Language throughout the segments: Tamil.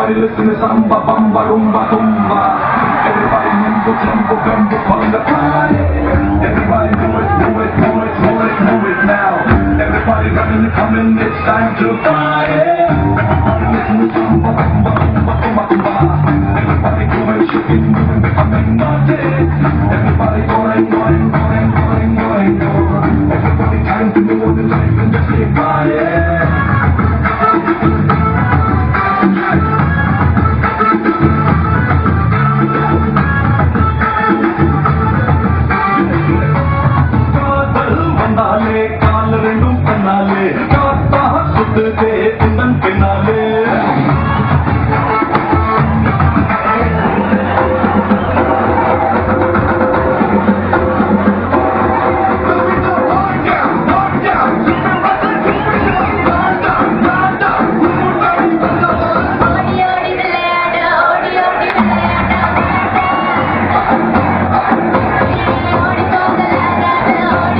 Everybody listen to samba, bamba, rumba, tumba. Everybody mumbo, jumbo, gumbo, conga, party. Everybody do it, do it, do it, do it, move it now. Everybody running, coming, it's time to party. Everybody listen to samba, bamba, rumba, tumba, tumba. Everybody do it, shaking, moving, becoming naughty. Everybody going, going, going, going, going, going. Everybody time to move the life and just say party. காதல் வந்தாலே கால் ரெண்டும் பண்ணாலே காத்தா சுத்துதே உந்தன் பின்னாலே ஓடி ஓடி விளையாடு ஓடி ஓடி விளையாடு ஓடி போகலாகாது ஓடி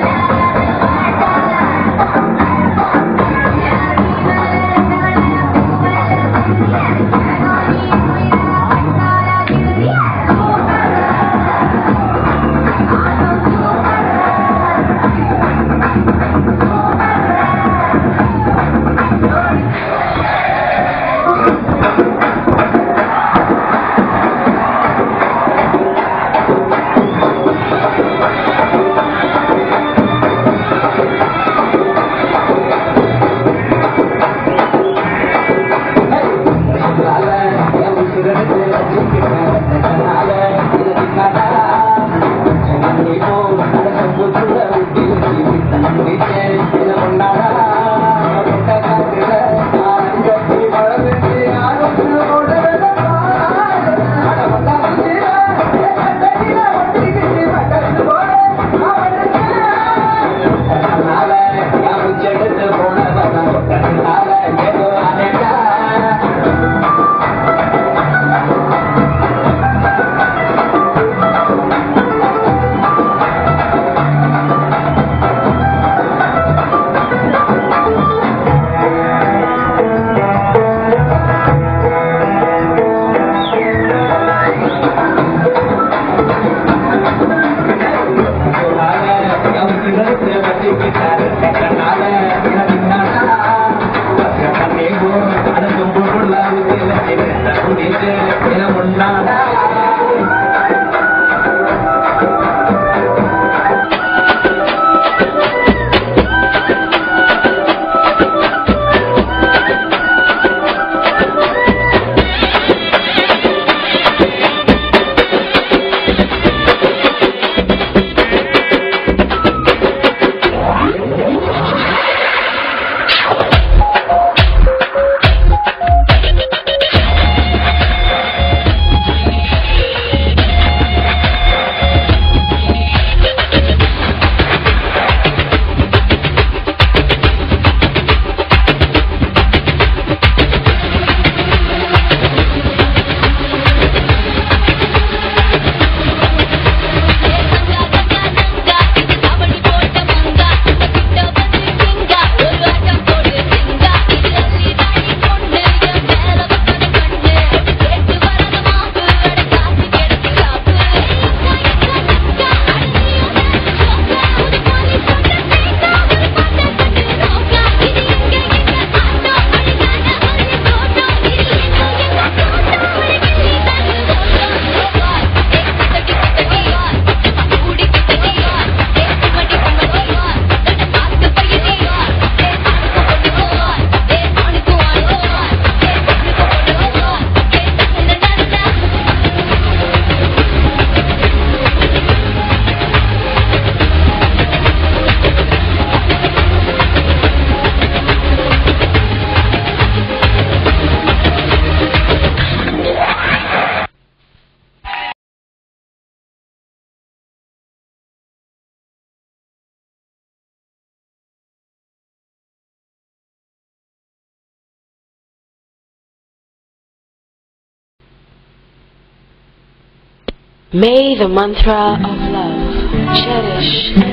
May the mantra of love cherish and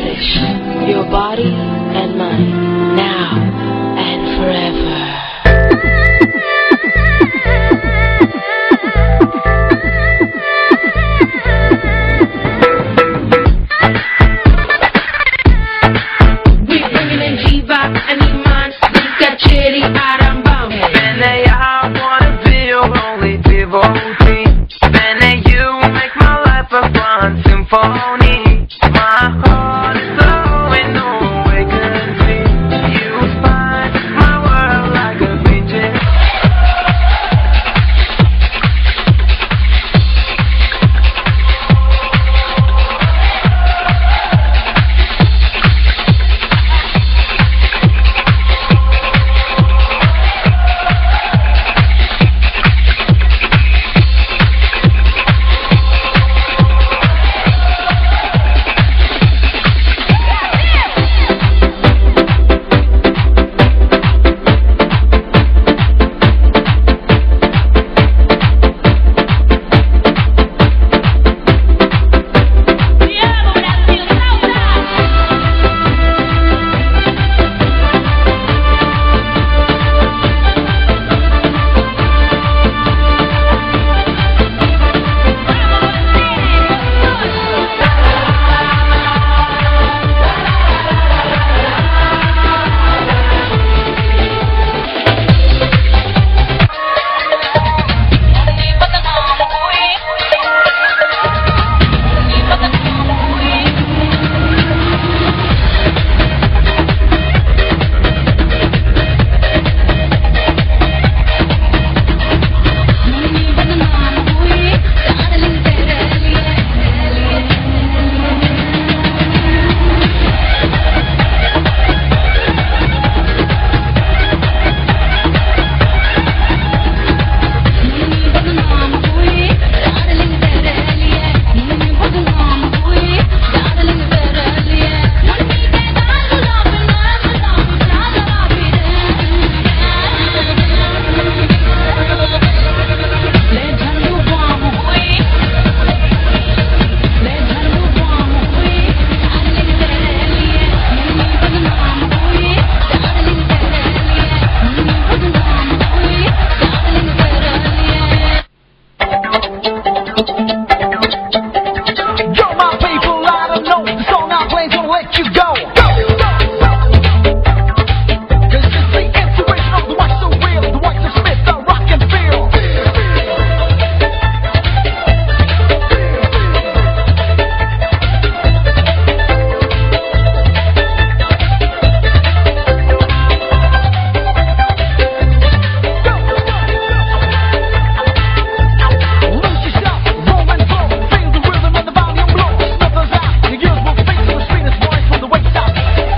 perish your body and mind now and forever. for one symphony. My heart is flowing, no way can see. You find my world like a painting. Yo, my people, I don't know. The song I play's gonna let you go. Cause it's the inspiration of the white so real, the white so Smith, the rock and feel. Lose yourself, roll and flow, feel the rhythm and the volume blow. Snuffles out, your ears will speak to the sweetest voice from the waist up.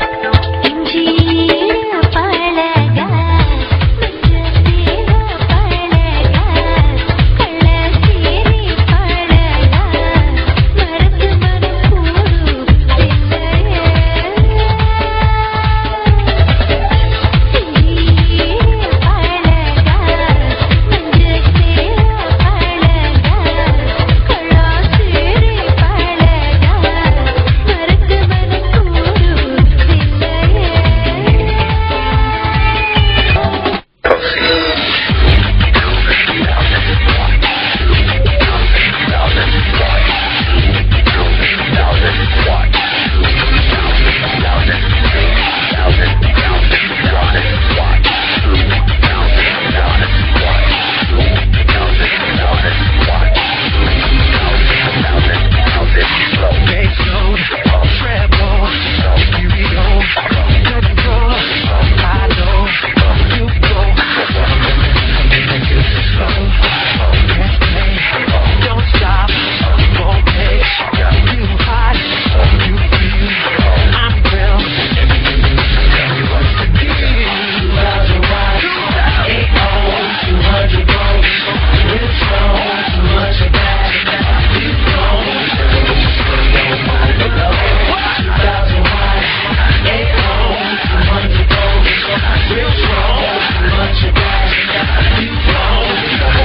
Don't stop, won't take you hot, you feel I'm real. Tell me what's the deal? Thousand watts, eight ohms, two hundred volts, real strong, too much of that. You know, don't mind below. Thousand watts, eight ohms, two hundred volts, real strong, too much of that. You know,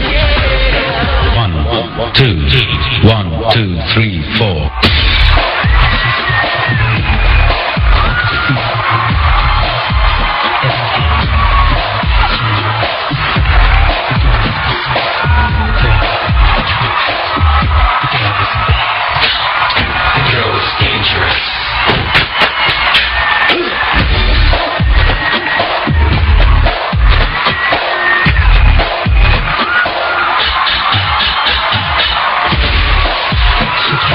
yeah. One, two, one, two, three, four. Thank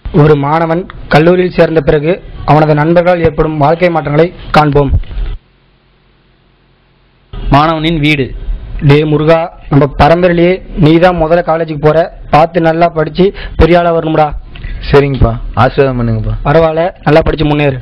ஒரு மாணவன் கல்லூரியில் சேர்ந்த பிறகு அவனது நண்பர்களால் ஏற்படும் வாழ்க்கை மாற்றங்களை காண்போம் மாணவனின் வீடு டே முருகா நம்ம பரம்பரையிலேயே நீ தான் முதல்ல காலேஜுக்கு போற பார்த்து நல்லா படிச்சு பெரிய ஆளா வரணும்டா சரிங்கப்பா ஆசீர்வாதம் பண்ணுங்கப்பா பரவாயில்ல நல்லா படிச்சு முன்னேறு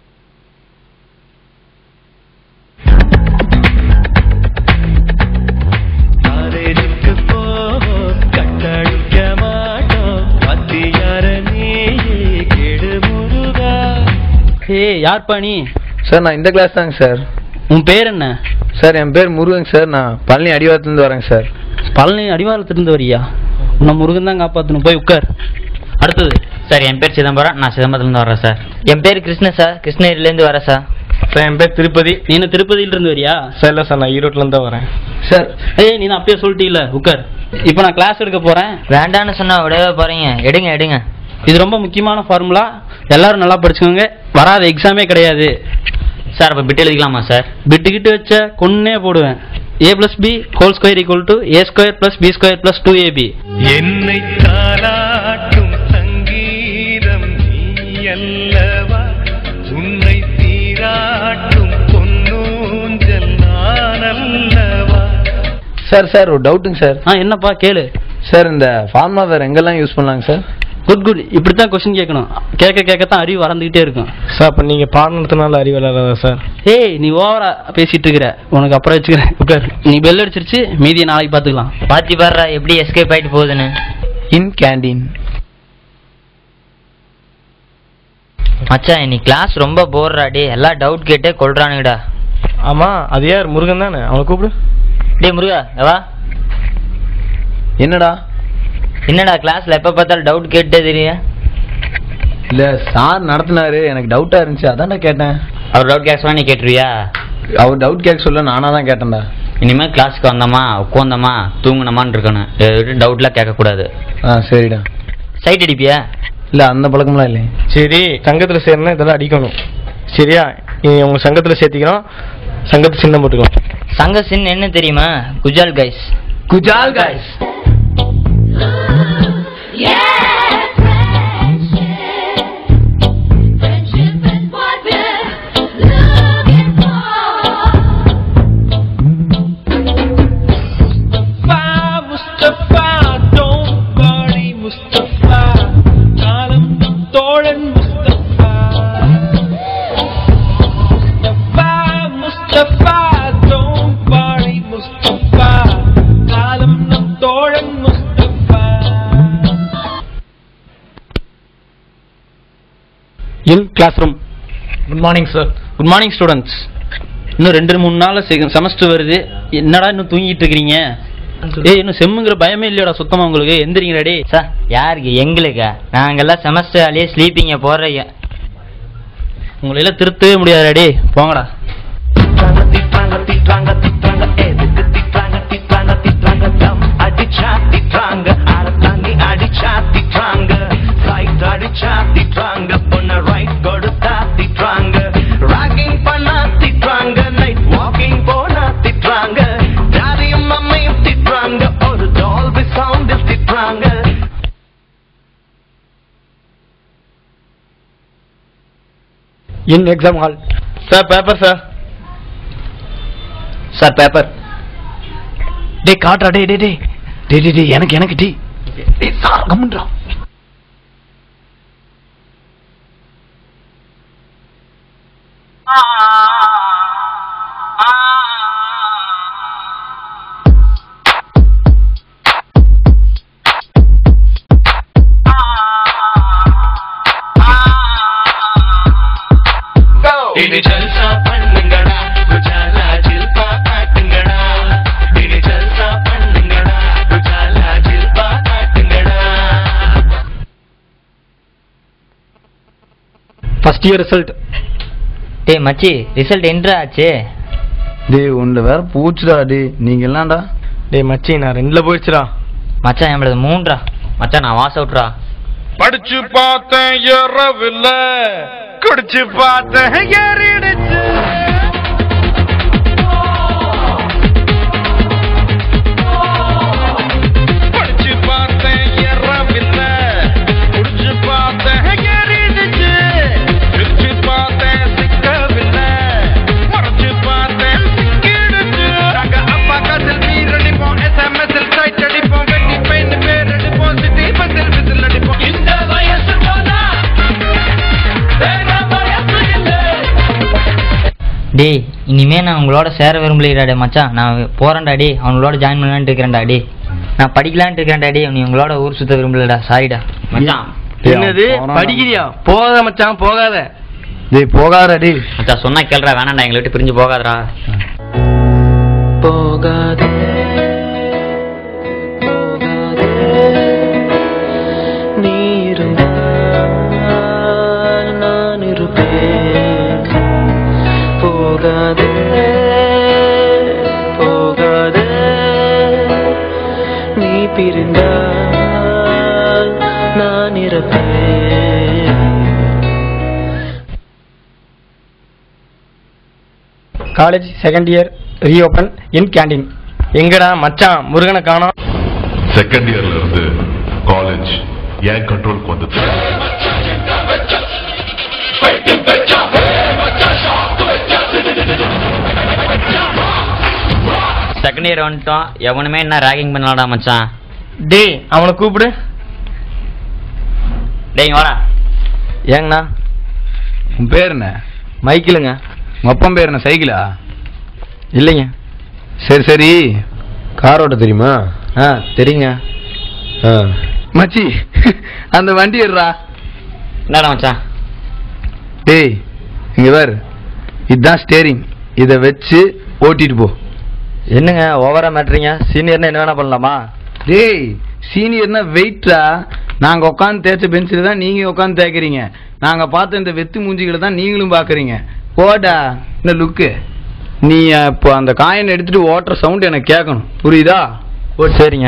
காலேஜுக்கு போவோம் கட்டடிக்க மாட்டோம் மத்தியார நீயே கெடு முருகா ஏய் யார்ப்பா நீ சார் நான் இந்த கிளாஸ் தாங்க சார் உன் பேர் என்ன சார் என் பேர் முருகன் சார் நான் பழனி அடிவாரத்துலேருந்து வரேங்க சார் பழனி அடிவாரத்திலிருந்து வரியா உன்னை முருகன் தான் காப்பாற்றணும் போய் உட்கார் அடுத்தது சார் என் பேர் சிதம்பரம் நான் சிதம்பரத்துலேருந்து வரேன் சார் என் பேர் கிருஷ்ண சார் கிருஷ்ணகிரிலேருந்து வரேன் சார் சார் என் பேர் திருப்பதி நீ என்ன திருப்பதியிலிருந்து வரியா சார் இல்லை சார் நான் ஈரோட்லேருந்து தான் வரேன் சார் ஏய் நீ தான் அப்பயே சொல்லிட்டீல உட்கார் இப்போ நான் கிளாஸ் எடுக்க போறேன் வேண்டான்னு சொன்னா விடவே போறீங்க எடுங்க எடுங்க இது ரொம்ப முக்கியமான ஃபார்முலா எல்லாரும் நல்லா படிச்சுக்கோங்க வராத எக்ஸாமே கிடையாது சார் அப்போ பிட் எழுதிக்கலாமா சார் பிட்டு கிட்டு வச்ச கொன்னே போடுவேன் A plus B whole square equal to A square plus B square plus two AB என்னை தாளாட்டும் சங்கீதம் நீ அல்லவா உன்னை சீராட்டும் பொன்னூஞ்சல் நான் அல்லவா சார் சார் ஒரு டவுட்டுங்க சார் ஆ என்னப்பா கேளு சார் இந்த ஃபார்முலா வேறு எங்கெல்லாம் யூஸ் பண்ணலாங்க சார் குட் குட் இப்படி தான் கொஸ்டின் கேட்கணும் கேட்க கேட்கத்தான் அறிவு வளர்ந்துக்கிட்டே இருக்கும் சார் அப்போ நீங்கள் பாடத்தினால அறிவியலாதா சார் ஏய் நீ ஓவரா பேசிட்டு இருக்கிற உனக்கு அப்புறம் வச்சுக்கிறேன் உட்கார் நீ பெல் அடிச்சிருச்சு மீதியை நாளைக்கு பார்த்துக்கலாம் பாத்தி பாடுறா எப்படி எஸ்கேப் ஆயிட்டு போகுதுன்னு இன் கேண்டீன் மச்சான் இன்னைக்கு கிளாஸ் ரொம்ப போர்ரா டே எல்லாம் டவுட் கேட்டே கொள்றானுங்கடா ஆமாம் அது யார் முருகன் தானே அவனை கூப்பிடு டேய் முருகா இங்க வா என்னடா என்னடா கிளாஸ்ல எப்ப பார்த்தாலும் டவுட் கேட்டே தெரியும் இல்லை சார் நடத்தினாரு எனக்கு டவுட்டாக இருந்துச்சு அதான்டா கேட்டேன் அவர் டவுட் கேட்க நீ கேட்டுருவியா அவர் டவுட் கேட்க சொல்ல நானாக தான் கேட்டேன்டா இனிமேல் கிளாஸ்க்கு வந்தோமா உட்காந்தோமா தூங்குனோமான்னு இருக்கணும் டவுட்லாம் கேட்கக்கூடாது ஆ சரிடா சைட் அடிப்பியா இல்லை அந்த பழக்கம்லாம் இல்லை சரி சங்கத்தில் சேரணும் இதெல்லாம் அடிக்கணும் சரியா நீ உங்க சங்கத்தில் சேர்த்திக்கிறோம் சங்கத்து சின்னம் போட்டுக்கோ சங்க சின் என்ன தெரியுமா குஜால் கைஸ் குஜால் guys Mustafa don't worry Mustafa காலம் தோழன் முஸ்தபா முஸ்தபா முஸ்தபா don't worry முஸ்தபா காலம் நம் தோழன் Mustafa in class room good morning sir good morning students இன்னும் ரெண்டு மூணு நாள்ல செமஸ்டர் வருது என்னடா இன்னும் தூங்கிட்டு இருக்கிறீங்க ஏய் இன்னும் செம்முங்கிற பயமே இல்லையாடா சுத்தமா உங்களுக்கு எந்திரிங்கடா டேய் சார் யாருக்கு எங்களுக்கா நாங்கெல்லாம் செமஸ்டர் ஆலியே ஸ்லீப்பிங்க போடுறீங்க உங்களை எல்லாம் திருத்தவே முடியாதுடா டேய் போங்கடா திட்டுறாங்க திட்டுறாங்க திட்டுறாங்க எதுக்கு திட்டுறாங்க திட்டுறாங்க திட்டுறாங்க தம் அடிச்சா திட்டுறாங்க அரை தண்ணி அடிச்சா திட்டுறாங்க ரைட் அடிச்சா திட்டுறாங்க பொண்ண ரைட் கொடுத்தா திட்டுறாங்க ராகிங் பண்ணா திட்டுறாங்க நைட் வாக்கிங் போனா திட்டுறாங்க டாடியும் மம்மையும் திட்டுறாங்க ஒரு டால்பி சவுண்டில் திட்டுறாங்க in exam hall sir paper sir sir paper டேய் காட்டுறா டேய் டேய் டேய் டேய் டேய் டேய் எனக்கு எனக்கு டேய் டேய் சார் கம்முன்றா இது ஜல்சா பண்ணுங்கடா குஜாலா ஜில்பா காட்டுங்கடா இது ஜல்சா பண்ணுங்கடா குஜாலா ஜில்பா காட்டுங்கடா ஃபர்ஸ்ட் இயர் ரிசல்ட் டேய் மச்சி ரிசல்ட் என்ட்ரா ஆச்சு டேய் ஒன்றில் வேற பூச்சுடா டேய் நீங்கள் எல்லாம்டா டேய் மச்சி நான் ரெண்டுல போயிடுச்சுடா மச்சான் நம்மளது மூன்றா மச்சான் நான் வாஸ் அவுட்ரா படிச்சு பார்த்தேன் ஏறவில்ல குடிச்சு பார்த்தேன் ஏறிடுச்சு படிச்சு பார்த்தேன் ஏறவில்ல குடிச்சு பார்த்தேன் டேய் இனிமே நான் உங்களோட சேர விரும்பலைடா மச்சான் நான் போறேன்டா டேய் அவங்களோட ஜாயின் பண்ணலான்ட்டு இருக்கிறேன்டா டேய் நான் படிக்கலான்ட்டு இருக்கிறேன்டா டேய் நீ உங்களோட ஊர் சுத்த விரும்பலடா சாரிடா மச்சான் என்னது படிக்கிறியா போகாத மச்சான் போகாத டேய் போகாதடா டேய் மச்சான் சொன்னா கேள்றா வேணாம்டா எங்களை விட்டு பிரிஞ்சு போகாதடா போகாதே நீ இருந்தால் நான் இருப்பேன் போகாதே போகாதே நீ பிரிந்தால் நான் இருப்பேன் college second year reopen in canteen எங்கடா மச்சான் முருகனை காணோம் செகண்ட் இயர்ல இருந்து காலேஜ் என் கண்ட்ரோலுக்கு வந்தது செகண்ட் இயர் வந்துட்டோம் எவனுமே என்ன ராகிங் பண்ணலாம்டா மச்சான் டேய் அவனை கூப்பிடு டேய் இங்க வாடா ஏங்கண்ணா உன் பேர் என்ன மைக்கிளுங்க உங்க அப்பன் பேர் என்ன சைக்கிளா இல்லைங்க சரி சரி கார் ஓட்ட தெரியுமா ஆ தெரியுங்க ஆ மச்சி அந்த வண்டி எடுறா என்னடா மச்சான் டேய் இங்க பாரு இதுதான் ஸ்டேரிங் இதை வச்சு ஓட்டிட்டு போ என்னங்க ஓவரா மாட்டுறீங்க சீனியர்னா என்ன வேணா பண்ணலாமா டேய் சீனியர்னா வெயிட்ரா நாங்க உட்காந்து தேய்ச்ச பென்சில் தான் நீங்க உட்காந்து தேய்க்கிறீங்க நாங்க பார்த்த இந்த வெத்து மூஞ்சிகளை தான் நீங்களும் பாக்குறீங்க போடா இந்த லுக்கு நீ இப்போ அந்த காயின் எடுத்துட்டு ஓட்டுற சவுண்ட் எனக்கு கேட்கணும் புரியுதா ஓ சரிங்க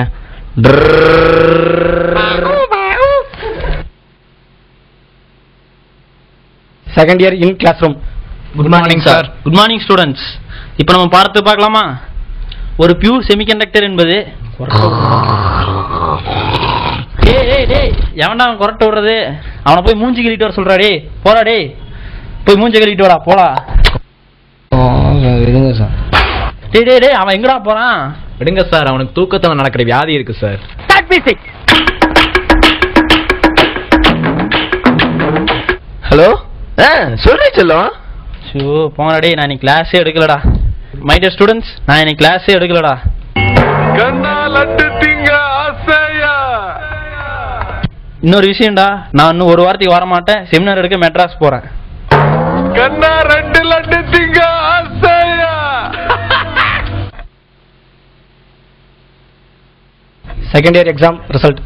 second year in class room good morning sir good morning students இப்போ நம்ம பார்த்து பார்க்கலாமா ஒரு பியூர் செமிகண்டக்டர் என்பது டேய் டேய் டேய் எவன்டா அவன் கொரட்டை விடுறது அவனை போய் மூஞ்சி கழிட்டு வர சொல்றா டேய் போடா டேய் போய் மூஞ்சி கழிட்டு வாடா போடா இருங்க சார் டேய் டேய் டேய் அவன் எங்கடா போறான் விடுங்க சார் அவனுக்கு தூக்கத்துல நடக்கிற வியாதி இருக்கு சார் ஹலோ ஆ சொல்றேன் செல்லம் ஷோ போங்கடா டேய் நான் இன்னைக்கு கிளாஸே எடுக்கலடா மை டியர் ஸ்டூடெண்ட்ஸ் நான் இன்னைக்கு கிளாஸே எடுக்கலடா கண்ணா லட்டு திங்க ஆசையா இன்னொரு விஷயம்டா நான் இன்னும் ஒரு வாரத்துக்கு வர மாட்டேன் செமினார் எடுக்க மெட்ராஸ் போறேன் கண்ணா ரெண்டு லட்டு திங்க ஆசையா second year exam result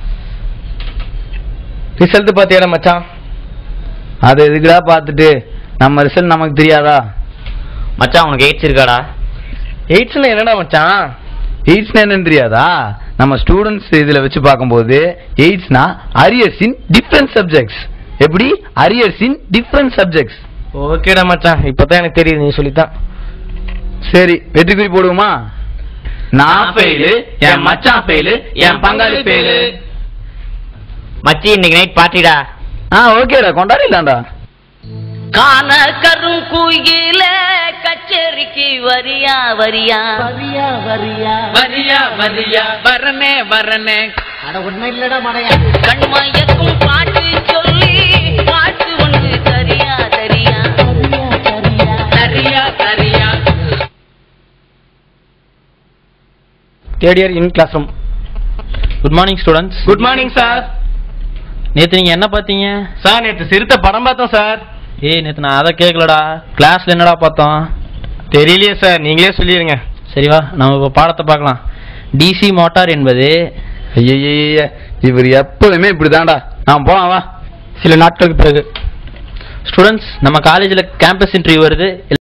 result பார்த்தியாடா மச்சான் அதை எதுக்குடா பார்த்துட்டு நம்ம ரிசல்ட் நமக்கு தெரியாதா மச்சான் உனக்கு எய்ட்ஸ் இருக்காடா எயிட்ஸ்ல என்னடா மச்சான் எய்ட்ஸ்னா என்னன்னு தெரியாதா நம்ம ஸ்டூடெண்ட்ஸ் இதுல வச்சு பார்க்கும்போது எய்ட்ஸ்னா அரியர்ஸ் இன் டிஃப்ரெண்ட் சப்ஜெக்ட்ஸ் எப்படி அரியர்ஸ் இன் டிஃப்ரெண்ட் சப்ஜெக்ட்ஸ் ஓகேடா மச்சான் இப்பதான் எனக்கு தெரியுது நீ சொல்லித்தான் சரி வெற்றி குறி போடுவோமா நான் ஃபெயிலு என் மச்சான் ஃபெயிலு என் பங்காளி ஃபெயிலு மச்சி இன்னைக்கு நைட் பார்ட்டிடா ஆ ஓகேடா கொண்டாடிடலாம்டா காண கருங்குயில கச்சேரிக்கு வரியா வரியா வரியா வரியா வரியா வரியா வரனே வரனே அட ஒண்ணு இல்லடா மடையா கண்மயக்கும் பாட்டு சொல்லி பாட்டு ஒண்ணு சரியா சரியா சரியா சரியா third year in class room good morning students good morning sir நேத்து நீங்க என்ன பார்த்தீங்க சார் நேற்று சிறுத்தை படம் பார்த்தோம் சார் ஏய் நேத்து நான் அதை கேட்கலடா கிளாஸ்ல என்னடா பார்த்தோம் தெரியலையே சார் நீங்களே சொல்லிடுங்க சரி வா நம்ம இப்போ பாடத்தை பார்க்கலாம் டிசி மோட்டார் என்பது ஐயய்ய இவர் எப்பவுமே இப்படிதான்டா நான் போலாம் வா சில நாட்களுக்கு பிறகு ஸ்டூடெண்ட்ஸ் நம்ம காலேஜில் கேம்பஸ் இன்டர்வியூ வருது